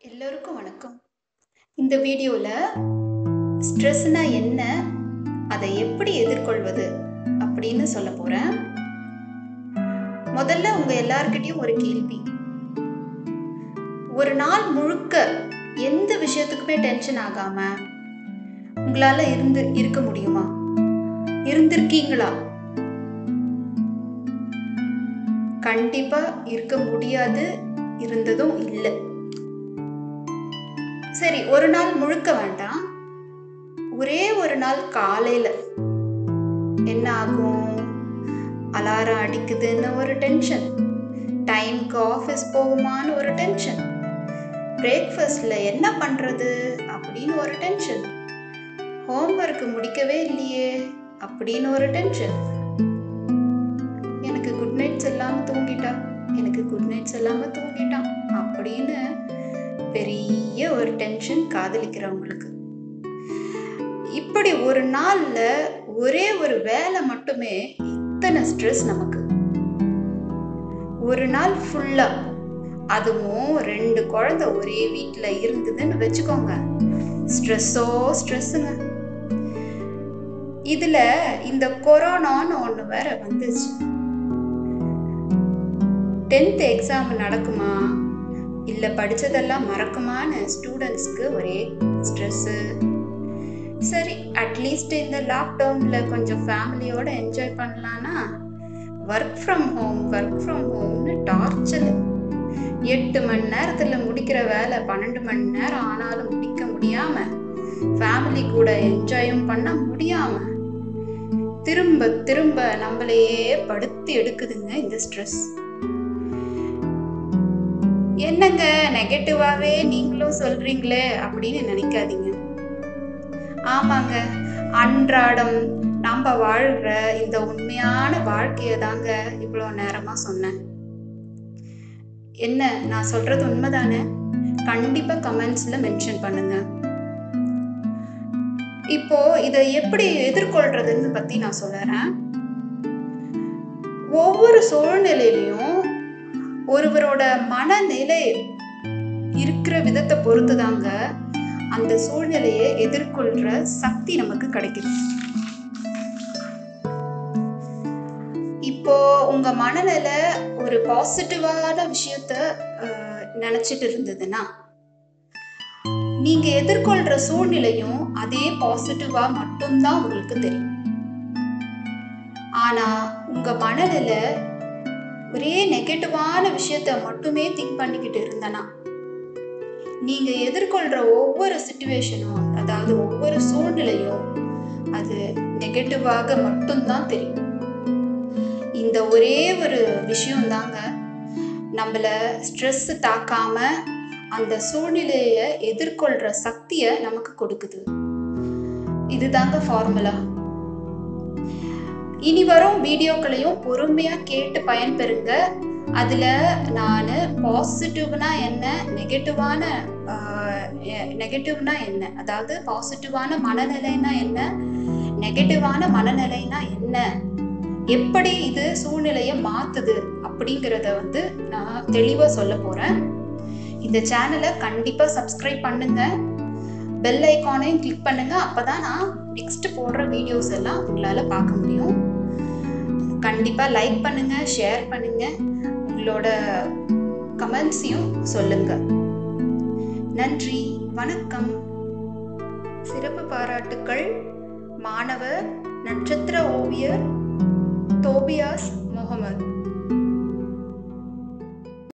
எல்லோருக்கும் வணக்கம் இந்த வீடியோவில் ஸ்ட்ரெஸ்னா என்ன அதை எப்படி எதிர்கொள்வது அப்படின்னு சொல்ல போகிறேன் முதல்ல உங்கள் எல்லார்கிட்டயும் ஒரு கேள்வி ஒரு நாள் முழுக்க எந்த விஷயத்துக்குமே டென்ஷன் ஆகாம உங்களால இருந்து இருக்க முடியுமா இருந்திருக்கீங்களா கண்டிப்பா இருக்க முடியாது இருந்ததும் இல்லை சரி ஒரு நாள் முழுக்க வேண்டாம் ஒரே ஒரு நாள் காலையில என்ன ஆகும் அலாரம் அடிக்குதுன்னு ஒரு டென்ஷன் டைம்க்கு ஆஃபீஸ் போகுமான்னு ஒரு டென்ஷன் பிரேக்ஃபாஸ்ட்ல என்ன பண்றது அப்படின்னு ஒரு டென்ஷன் ஹோம்ஒர்க் முடிக்கவே இல்லையே அப்படின்னு ஒரு டென்ஷன் எனக்கு குட் நைட்ஸ் இல்லாம தூங்கிட்டா எனக்கு குட் நைட்ஸ் இல்லாம தூங்கிட்டான் அப்படின்னு பெரிய ஒரு டென்ஷன் காதலிக்கிறவங்களுக்கு இப்படி ஒரு நாள்ல ஒரே ஒரு வேலை மட்டுமே இத்தனை ஸ்ட்ரெஸ் நமக்கு ஒரு நாள் ஃபுல்லா அதுவும் ரெண்டு குழந்தை ஒரே வீட்டுல இருந்ததுன்னு வச்சுக்கோங்க ஸ்ட்ரெஸ்ஸோ ஸ்ட்ரெஸ்ஸுங்க இதுல இந்த கொரோனான்னு ஒண்ணு வேற வந்துச்சு டென்த் எக்ஸாம் நடக்குமா இல்ல படிச்சதெல்லாம் மறக்குமான்னு ஸ்டூடெண்ட்ஸ்க்கு ஒரே ஸ்ட்ரெஸ்ஸு சரி அட்லீஸ்ட் இந்த லாக்டவுன்ல கொஞ்சம் ஃபேமிலியோட என்ஜாய் பண்ணலான்னா work from home work from ஹோம்னு டார்ச்சர் எட்டு மணி நேரத்துல முடிக்கிற வேலை பன்னெண்டு மணி நேரம் ஆனாலும் முடிக்க முடியாம ஃபேமிலி கூட என்ஜாயும் பண்ண முடியாம திரும்ப திரும்ப நம்மளையே படுத்தி எடுக்குதுங்க இந்த ஸ்ட்ரெஸ் என்னங்க நெகட்டிவாவே நீங்களும் சொல்றீங்களே அப்படின்னு நினைக்காதீங்க ஆமாங்க அன்றாடம் நம்ம வாழ்ற இந்த உண்மையான வாழ்க்கைய தாங்க இவ்வளோ நேரமா சொன்னேன் என்ன நான் சொல்றது உண்மைதானே கண்டிப்பா கமெண்ட்ஸ்ல மென்ஷன் பண்ணுங்க இப்போ இதை எப்படி எதிர்கொள்றதுன்னு பத்தி நான் சொல்லுறேன் ஒவ்வொரு சூழ்நிலையிலையும் ஒருவரோட மனநிலை இருக்கிற விதத்தை பொறுத்து தாங்க அந்த சூழ்நிலையை எதிர்கொள்ற சக்தி நமக்கு கிடைக்குது இப்போ உங்க மனநிலை ஒரு பாசிட்டிவான விஷயத்த அஹ், நினைச்சிட்டு இருந்ததுன்னா நீங்க எதிர்கொள்ற சூழ்நிலையும் அதே பாசிட்டிவா மட்டும்தான் உங்களுக்கு தெரியும் ஆனா உங்க மனநிலை ஒரே நெகட்டிவான விஷயத்த மட்டுமே திங்க் பண்ணிக்கிட்டு இருந்தனா நீங்க எதிர்கொள்ற ஒவ்வொரு சுச்சுவேஷனும் அதாவது ஒவ்வொரு சூழ்நிலையும் அது நெகட்டிவாக மட்டும்தான் தெரியும் இந்த ஒரே ஒரு விஷயம் தாங்க நம்மள ஸ்ட்ரெஸ் தாக்காம அந்த சூழ்நிலையை எதிர்கொள்ற சக்தியை நமக்கு கொடுக்குது இதுதாங்க ஃபார்முலா இனி வரும் வீடியோக்களையும் பொறுமையா கேட்டு பயன்பெறுங்க அதுல நான் பாசிட்டிவ்னா என்ன நெகட்டிவான நெகட்டிவ்னா என்ன அதாவது பாசிட்டிவான மனநிலைனா என்ன நெகட்டிவான மனநிலைனா என்ன எப்படி இது சூழ்நிலையை மாத்துது அப்படிங்கிறத வந்து நான் தெளிவா சொல்ல போறேன் இந்த சேனலை கண்டிப்பா சப்ஸ்கிரைப் பண்ணுங்க பெல் ஐக்கானையும் கிளிக் பண்ணுங்க அப்பதான் நான் நெக்ஸ்ட் போடுற வீடியோஸ் எல்லாம் உங்களால பார்க்க முடியும் கண்டிப்பா லைக் பண்ணுங்க ஷேர் பண்ணுங்க உங்களோட கமெண்ட்ஸையும் சொல்லுங்க நன்றி வணக்கம் சிறப்பு பாராட்டுக்கள் மாணவர் நட்சத்திர ஓவியர் தோபியாஸ் முகமது